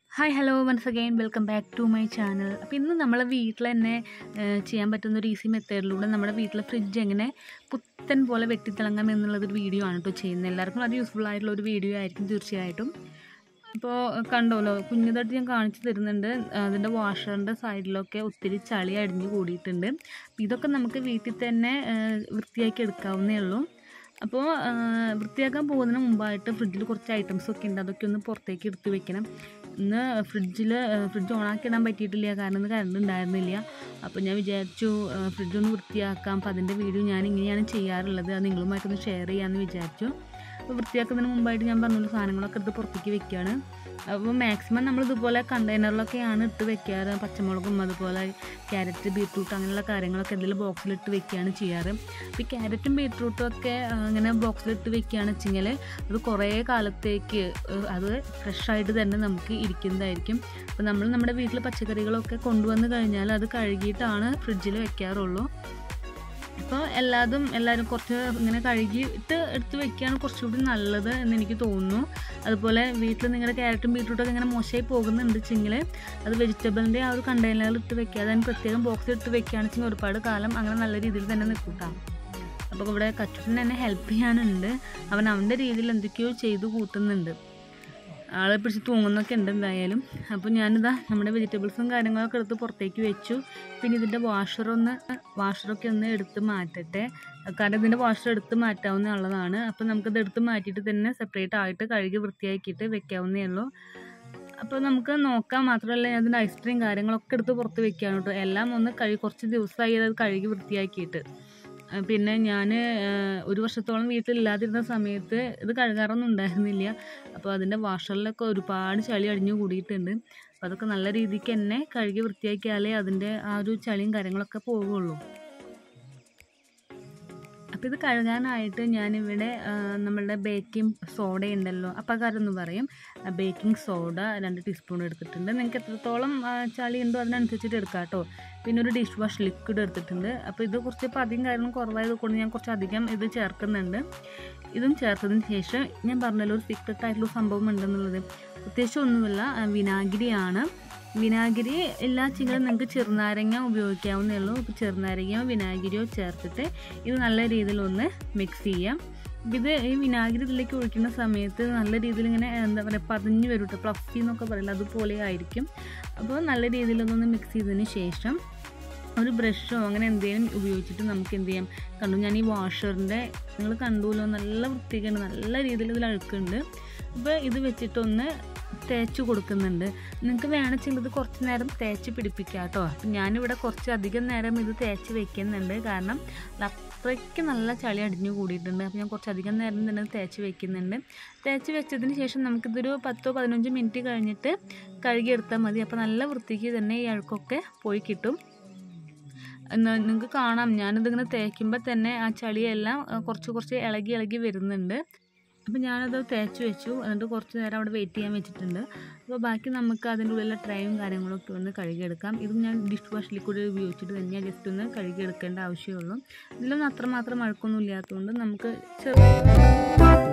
hi hello once again welcome back to my channel അപ്പോൾ ഇന്ന് നമ്മളെ വീട്ടിൽ തന്നെ ഏഹ്, ചെയ്യാൻ പറ്റുന്ന ഒരു ഈസി മെത്തേഡിലൂടെ നമ്മുടെ വീട്ടിലെ ഫ്രിഡ്ജ് എങ്ങനെ പുത്തൻ പോലെ വെട്ടിത്തിളങ്ങാം എന്നുള്ളതൊരു വീഡിയോ ആണ് കേട്ടോ ചെയ്യുന്നത് എല്ലാവർക്കും അത് യൂസ്ഫുൾ ആയിട്ടുള്ള ഒരു വീഡിയോ ആയിരിക്കും തീർച്ചയായിട്ടും അപ്പോൾ കണ്ടോലോ കുഞ്ഞിതായിട്ട് ഞാൻ കാണിച്ചു തരുന്നുണ്ട് അതിൻ്റെ വാഷറിൻ്റെ സൈഡിലൊക്കെ ഒത്തിരി ചളി അടിഞ്ഞു കൂടിയിട്ടുണ്ട് അപ്പോൾ ഇതൊക്കെ നമുക്ക് വീട്ടിൽ തന്നെ ഏഹ്, വൃത്തിയാക്കി എടുക്കാവുന്നേ ഉള്ളൂ അപ്പോൾ വൃത്തിയാക്കാൻ പോകുന്നതിന് മുമ്പായിട്ട് ഫ്രിഡ്ജിൽ കുറച്ച് ഐറ്റംസ് ഒക്കെ ഉണ്ട് അതൊക്കെ ഒന്ന് പുറത്തേക്ക് എടുത്ത് വെക്കണം ഇന്ന് ഫ്രിഡ്ജിൽ ഫ്രിഡ്ജ് ഓണാക്കി ഇടാൻ പറ്റിയിട്ടില്ല കാരണം ഇന്ന് കറണ്ട് ഉണ്ടായിരുന്നില്ല അപ്പോൾ ഞാൻ വിചാരിച്ചു ഫ്രിഡ്ജ് ഒന്ന് വൃത്തിയാക്കാം അപ്പോൾ അതിൻ്റെ വീഡിയോ ഞാൻ ഇങ്ങനെയാണ് ചെയ്യാറുള്ളത് അത് നിങ്ങളുമായിട്ടൊന്ന് ഷെയർ ചെയ്യാമെന്ന് വിചാരിച്ചു അപ്പോൾ വൃത്തിയാക്കുന്നതിന് മുമ്പായിട്ട് ഞാൻ പറഞ്ഞുള്ള സാധനങ്ങളൊക്കെ എടുത്ത് പുറത്തേക്ക് വെക്കുകയാണ് അപ്പോൾ മാക്സിമം നമ്മൾ ഇതുപോലെ കണ്ടെയ്നറിലൊക്കെയാണ് ഇട്ട് വെക്കാറ് പച്ചമുളകും അതുപോലെ ക്യാരറ്റ് ബീട്രൂട്ട് അങ്ങനെയുള്ള കാര്യങ്ങളൊക്കെ എന്തെങ്കിലും ബോക്സിലിട്ട് വെക്കുകയാണ് ചെയ്യാറ് അപ്പോൾ ഈ ക്യാരറ്റും ബീട്രൂട്ടും ഒക്കെ ആ, ഇങ്ങനെ ബോക്സിലിട്ട് വെക്കുകയാണ് വെച്ചെങ്കിൽ അത് കുറേ കാലത്തേക്ക് ഏഹ്, അത് ഫ്രഷായിട്ട് തന്നെ നമുക്ക് ഇരിക്കുന്നതായിരിക്കും അപ്പോൾ നമ്മൾ നമ്മുടെ വീട്ടിൽ പച്ചക്കറികളൊക്കെ കൊണ്ടുവന്ന് കഴിഞ്ഞാൽ അത് കഴുകിയിട്ടാണ് ഫ്രിഡ്ജിൽ വെക്കാറുള്ളൂ അപ്പോൾ എല്ലാതും എല്ലാവരും കുറച്ച് ഇങ്ങനെ കഴുകിയിട്ട് എടുത്ത് വെക്കുകയാണ് കുറച്ചുകൂടി നല്ലത് എന്ന് എനിക്ക് തോന്നുന്നു അതുപോലെ വീട്ടിൽ നിങ്ങളുടെ ക്യാരറ്റും ബീട്രൂട്ടൊക്കെ ഇങ്ങനെ മോശമായി പോകുന്നുണ്ട് വെച്ചെങ്കിൽ അത് വെജിറ്റബിളിൻ്റെ ആ ഒരു കണ്ടെയ്നറിൽ ഇട്ട് വെക്കാതെ അതിന് പ്രത്യേകം ബോക്സിൽ ഇട്ട് വെക്കുകയാണെന്ന് വെച്ചെങ്കിൽ ഒരുപാട് കാലം അങ്ങനെ നല്ല രീതിയിൽ തന്നെ നിൽക്കൂട്ടാം അപ്പോൾ ഇവിടെ കച്ചുട്ടിന് എന്നെ ഹെൽപ്പ് ചെയ്യാനുണ്ട് അവൻ അവൻ്റെ രീതിയിൽ എന്തൊക്കെയോ ചെയ്ത് കൂട്ടുന്നുണ്ട് ആളെ പിടിച്ച് തൂങ്ങുന്നൊക്കെ ഉണ്ട് എന്തായാലും അപ്പോൾ ഞാനിതാ നമ്മുടെ വെജിറ്റബിൾസും കാര്യങ്ങളൊക്കെ എടുത്ത് പുറത്തേക്ക് വെച്ചു പിന്നെ ഇതിൻ്റെ വാഷറൊന്ന് വാഷറൊക്കെ ഒന്ന് എടുത്ത് മാറ്റട്ടെ കാരണം ഇതിൻ്റെ വാഷർ എടുത്ത് മാറ്റാവുന്ന ഉള്ളതാണ് അപ്പോൾ നമുക്കത് എടുത്ത് മാറ്റിയിട്ട് തന്നെ സെപ്പറേറ്റ് ആയിട്ട് കഴുകി വൃത്തിയാക്കിയിട്ട് വെക്കാവുന്നേ ഉള്ളൂ അപ്പോൾ നമുക്ക് നോക്കാം മാത്രമല്ല ഞാൻ അതിൻ്റെ ഐസ്ക്രീം കാര്യങ്ങളൊക്കെ എടുത്ത് പുറത്ത് വെക്കുകയാണ് കേട്ടോ എല്ലാം ഒന്ന് കഴുകി കുറച്ച് ദിവസമായി അത് കഴുകി വൃത്തിയാക്കിയിട്ട് ആ, പിന്നെ ഞാൻ ഒരു വർഷത്തോളം വീട്ടിലില്ലാതിരുന്ന സമയത്ത് ഇത് കഴുകാറൊന്നും ഉണ്ടായിരുന്നില്ല അപ്പോൾ അതിൻ്റെ വാഷറിലൊക്കെ ഒരുപാട് ചളി അടിഞ്ഞു കൂടിയിട്ടുണ്ട് അപ്പോൾ അതൊക്കെ നല്ല രീതിക്ക് തന്നെ കഴുകി വൃത്തിയാക്കിയാലേ അതിൻ്റെ ആ ഒരു ചളിയും കാര്യങ്ങളൊക്കെ പോവുള്ളൂ അപ്പോൾ ഇത് കഴുകാനായിട്ട് ഞാനിവിടെ ആ, നമ്മളുടെ ബേക്കിംഗ് സോഡ ഉണ്ടല്ലോ അപ്പകാരം എന്ന് പറയും ബേക്കിംഗ് സോഡ രണ്ട് ടീസ്പൂൺ എടുത്തിട്ടുണ്ട് നിങ്ങൾക്ക് എത്രത്തോളം ആ, ചളി ഉണ്ടോ അതിനനുസരിച്ചിട്ട് എടുക്കാം കേട്ടോ പിന്നെ ഒരു ഡിഷ് വാഷ് ലിക്വിഡ് എടുത്തിട്ടുണ്ട് അപ്പോൾ ഇത് കുറച്ച് ഇപ്പോൾ അധികം കാര്യങ്ങൾ കുറവായത് കൊണ്ട് ഞാൻ കുറച്ച് അധികം ഇത് ചേർക്കുന്നുണ്ട് ഇതും ചേർത്തതിന് ശേഷം ഞാൻ പറഞ്ഞല്ലോ ഒരു സീക്രട്ട് ആയിട്ടുള്ള സംഭവം ഉണ്ടെന്നുള്ളത് പ്രത്യേകിച്ച് ഒന്നുമില്ല ആ, വിനാഗിരിയാണ് വിനാഗിരി എല്ലാ ചിങ്ങളും നിങ്ങൾക്ക് ചെറുനാരങ്ങ ഉപയോഗിക്കാവുന്നേ ഉള്ളൂ അപ്പോൾ ചെറുനാരങ്ങയോ വിനാഗിരിയോ ചേർത്തിട്ട് ഇത് നല്ല രീതിയിൽ ഒന്ന് മിക്സ് ചെയ്യാം അപ്പോൾ ഇത് ഈ വിനാഗിരി ഇതിലേക്ക് ഒഴിക്കുന്ന സമയത്ത് നല്ല രീതിയിൽ ഇങ്ങനെ എന്താ പറയുക പതിഞ്ഞ് വരും കേട്ടോ പ്ലഫി എന്നൊക്കെ പറയില്ല അതുപോലെ ആയിരിക്കും അപ്പോൾ നല്ല രീതിയിലൊന്ന് മിക്സ് ചെയ്തതിന് ശേഷം ഒരു ബ്രഷോ അങ്ങനെ എന്തെങ്കിലും ഉപയോഗിച്ചിട്ട് നമുക്ക് എന്ത് ചെയ്യാം കണ്ടു ഞാൻ ഈ വാഷറിൻ്റെ നിങ്ങൾ കണ്ടുല്ലോ നല്ല വൃത്തിയൊക്കെയുണ്ട് നല്ല രീതിയിൽ ഇതിൽ അഴുക്കുണ്ട് അപ്പോൾ ഇത് വെച്ചിട്ടൊന്ന് തേച്ച് കൊടുക്കുന്നുണ്ട് നിങ്ങൾക്ക് വേണമെച്ചെങ്കിൽ ഇത് കുറച്ച് നേരം തേച്ച് പിടിപ്പിക്കാം കേട്ടോ അപ്പം ഞാനിവിടെ കുറച്ച് അധികം നേരം ഇത് തേച്ച് വെക്കുന്നുണ്ട് കാരണം ഇത് അത്രയ്ക്ക് നല്ല ചളി അടിഞ്ഞു കൂടിയിട്ടുണ്ട് അപ്പോൾ ഞാൻ കുറച്ച് അധികം നേരം തന്നെ ഇത് തേച്ച് വെക്കുന്നുണ്ട് തേച്ച് വെച്ചതിന് ശേഷം നമുക്കിതൊരു പത്തോ പതിനഞ്ചോ മിനിറ്റ് കഴിഞ്ഞിട്ട് കഴുകിയെടുത്താൽ മതി അപ്പോൾ നല്ല വൃത്തിക്ക് തന്നെ ഈ അഴുക്കൊക്കെ പോയി കിട്ടും നിങ്ങൾക്ക് കാണാം ഞാനിതിങ്ങനെ തേക്കുമ്പോൾ തന്നെ ആ ചളിയെല്ലാം ആ, കുറച്ച് കുറച്ച് ഇളകി ഇളകി വരുന്നുണ്ട് അപ്പോൾ ഞാനത് തേച്ച് വെച്ചു എന്നിട്ട് കുറച്ച് നേരം അവിടെ വെയിറ്റ് ചെയ്യാൻ വെച്ചിട്ടുണ്ട് അപ്പോൾ ബാക്കി നമുക്ക് അതിൻ്റെ ഉള്ളിലെ ട്രൈയും കാര്യങ്ങളൊക്കെ ഒന്ന് കഴുകിയെടുക്കാം ഇത് ഞാൻ ഡിഷ് വാഷ് ലിക്വിഡ് ഉപയോഗിച്ചിട്ട് തന്നെ ജസ്റ്റ് ഒന്ന് കഴുകിയെടുക്കേണ്ട ആവശ്യമുള്ളൂ ഇതിലൊന്നും അത്രമാത്രം അഴുക്കൊന്നും ഇല്ലാത്തതുകൊണ്ട് നമുക്ക് ചെറു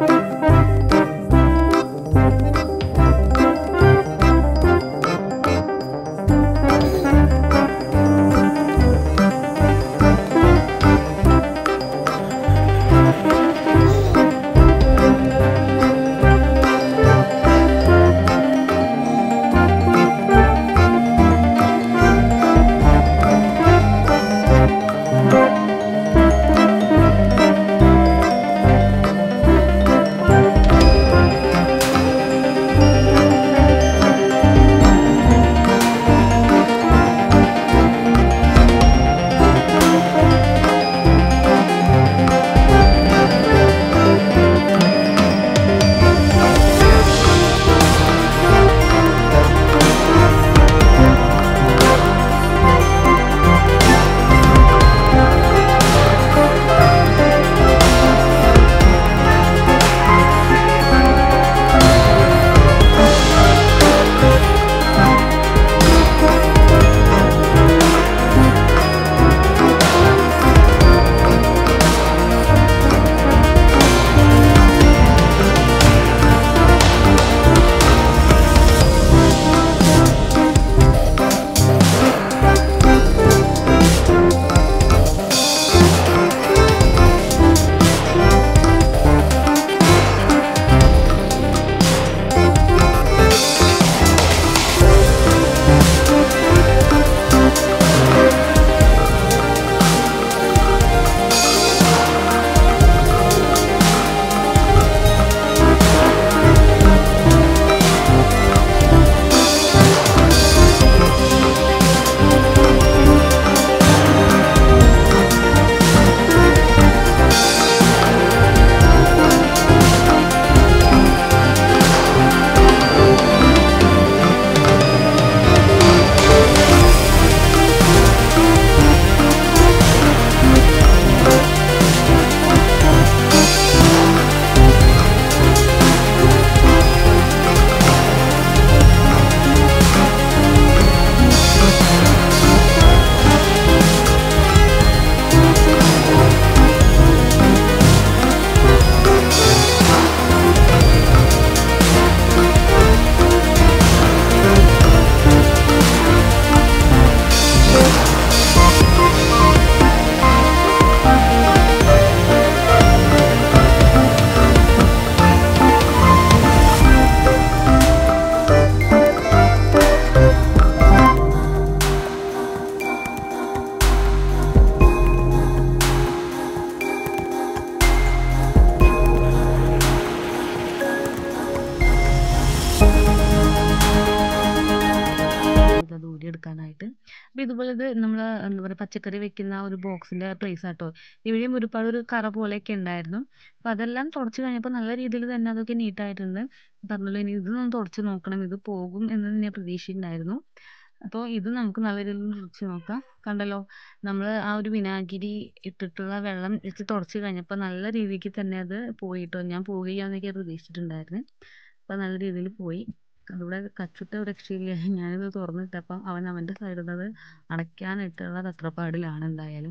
അപ്പോൾ ഇതുപോലെ ഇത് നമ്മൾ എന്താ പറയുക പച്ചക്കറി വെക്കുന്ന ആ ഒരു ബോക്സിൻ്റെ പ്ലേസ് ആട്ടോ ഇവിടെയും ഒരുപാട് ഒരു കറ പോലെയൊക്കെ ഉണ്ടായിരുന്നു അപ്പോൾ അതെല്ലാം തുടച്ച് കഴിഞ്ഞപ്പോൾ നല്ല രീതിയിൽ തന്നെ അതൊക്കെ നീറ്റായിട്ടുണ്ട് പറഞ്ഞല്ലോ ഇനി ഇതൊന്ന് തുടച്ച് നോക്കണം ഇത് പോകും എന്ന് ഞാൻ പ്രതീക്ഷയുണ്ടായിരുന്നു അപ്പോൾ ഇത് നമുക്ക് നല്ല രീതിയിൽ തുടച്ച് നോക്കാം കണ്ടല്ലോ നമ്മൾ ആ ഒരു വിനാഗിരി ഇട്ടിട്ടുള്ള വെള്ളം വെച്ച് തുടച്ച് കഴിഞ്ഞപ്പോൾ നല്ല രീതിക്ക് തന്നെ അത് പോയിട്ടോ ഞാൻ പോവുകയാണെന്നൊക്കെ പ്രതീക്ഷിച്ചിട്ടുണ്ടായിരുന്നു അപ്പോൾ നല്ല രീതിയിൽ പോയി അതിവിടെ കച്ചിട്ട് രക്ഷയില്ല ഞാനിത് തുറന്നിട്ടപ്പം അവൻ അവൻ്റെ സൈഡിൽ നിന്ന് അത് അടയ്ക്കാനിട്ടുള്ള തത്രപ്പാടിലാണ് എന്തായാലും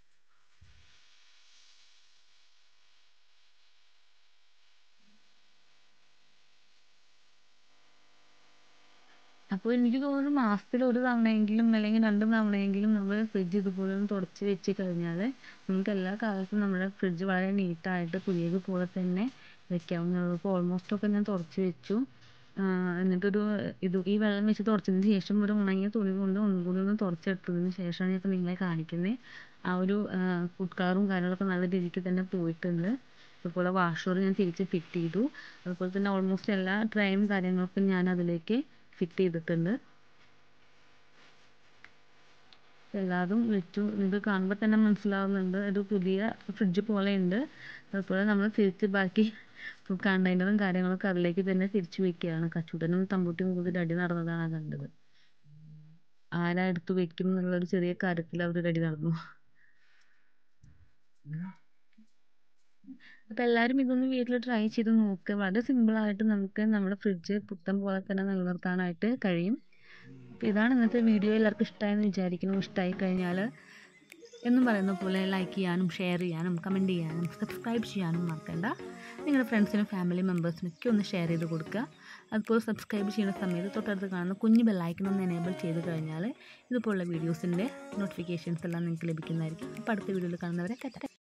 അപ്പോൾ എനിക്ക് തോന്നുന്നു മാസത്തിൽ ഒരു തവണയെങ്കിലും അല്ലെങ്കിൽ രണ്ട് തവണയെങ്കിലും നമ്മൾ ഫ്രിഡ്ജ് ഇതുപോലെ ഒന്ന് തുടച്ച് വെച്ച് കഴിഞ്ഞാൽ നമുക്ക് എല്ലാ കാലത്തും നമ്മുടെ ഫ്രിഡ്ജ് വളരെ നീറ്റായിട്ട് പുതിയത് പോലെ തന്നെ വെക്കാവുന്നതാണ് ഇപ്പോൾ ഓൾമോസ്റ്റ് ഒക്കെ ഞാൻ തുടച്ച് വെച്ചു എന്നിട്ടൊരു ഇത് ഈ വെള്ളം വെച്ച് തുടച്ചതിന് ശേഷം ഒരു ഉണങ്ങിയ തുണി കൊണ്ട് ഒന്നുകൂടി ഒന്ന് തുടച്ചെടുത്തതിന് ശേഷമാണ് ഞാൻ ഇപ്പോൾ നിങ്ങളെ കാണിക്കുന്നത് ആ ഒരു ഫുഡ് കളറും കാര്യങ്ങളൊക്കെ നല്ല രീതിക്ക് തന്നെ പോയിട്ടുണ്ട് അതുപോലെ വാഷർ ഞാൻ തിരിച്ച് ഫിറ്റ് ചെയ്തു അതുപോലെ തന്നെ ഓൾമോസ്റ്റ് എല്ലാ ട്രേയും കാര്യങ്ങളൊക്കെ ഞാൻ അതിലേക്ക് ഫിറ്റ് ചെയ്തിട്ടുണ്ട് എല്ലാതും വെച്ചു ഇത് കാണുമ്പോൾ തന്നെ മനസ്സിലാവുന്നുണ്ട് ഒരു പുതിയ ഫ്രിഡ്ജ് പോലെ ഉണ്ട് അതുപോലെ നമ്മൾ തിരിച്ച് ബാക്കി കണ്ടെയ്നറും കാര്യങ്ങളൊക്കെ അതിലേക്ക് തന്നെ തിരിച്ചു വെക്കുകയാണ് കച്ചൂട്ടനും തമ്പൂട്ടിയും കൂടി അടി നടന്നതാണ് കണ്ടത് ആരാ എടുത്ത് വെക്കും എന്നുള്ളൊരു ചെറിയ കാര്യത്തിൽ അവർ അടി നടന്നു അപ്പോൾ എല്ലാവരും ഇതൊന്ന് വീട്ടിൽ ട്രൈ ചെയ്ത് നോക്കുക വളരെ സിമ്പിളായിട്ട് നമുക്ക് നമ്മുടെ ഫ്രിഡ്ജ് പുത്തൻ പോലെ തന്നെ നിലനിർത്താനായിട്ട് കഴിയും അപ്പോൾ ഇതാണ് ഇന്നത്തെ വീഡിയോ എല്ലാവർക്കും ഇഷ്ടമായെന്ന് വിചാരിക്കുന്നു ഇഷ്ടമായി കഴിഞ്ഞാൽ എന്നും പറയുന്ന പോലെ ലൈക്ക് ചെയ്യാനും ഷെയർ ചെയ്യാനും കമൻറ്റ് ചെയ്യാനും സബ്സ്ക്രൈബ് ചെയ്യാനും മറക്കണ്ട നിങ്ങളുടെ ഫ്രണ്ട്സിനും ഫാമിലി മെമ്പേഴ്സിനൊക്കെ ഒന്ന് ഷെയർ ചെയ്ത് കൊടുക്കുക അതുപോലെ സബ്സ്ക്രൈബ് ചെയ്യുന്ന സമയത്ത് തൊട്ടടുത്ത് കാണുന്ന കുഞ്ഞ് ബെല്ലൈക്കൺ ഒന്ന് എനേബിൾ ചെയ്ത് കഴിഞ്ഞാൽ ഇതുപോലുള്ള വീഡിയോസിൻ്റെ നോട്ടിഫിക്കേഷൻസ് എല്ലാം നിങ്ങൾക്ക് ലഭിക്കുന്നതായിരിക്കും അപ്പോൾ അടുത്ത വീഡിയോയിൽ കാണുന്നവരെ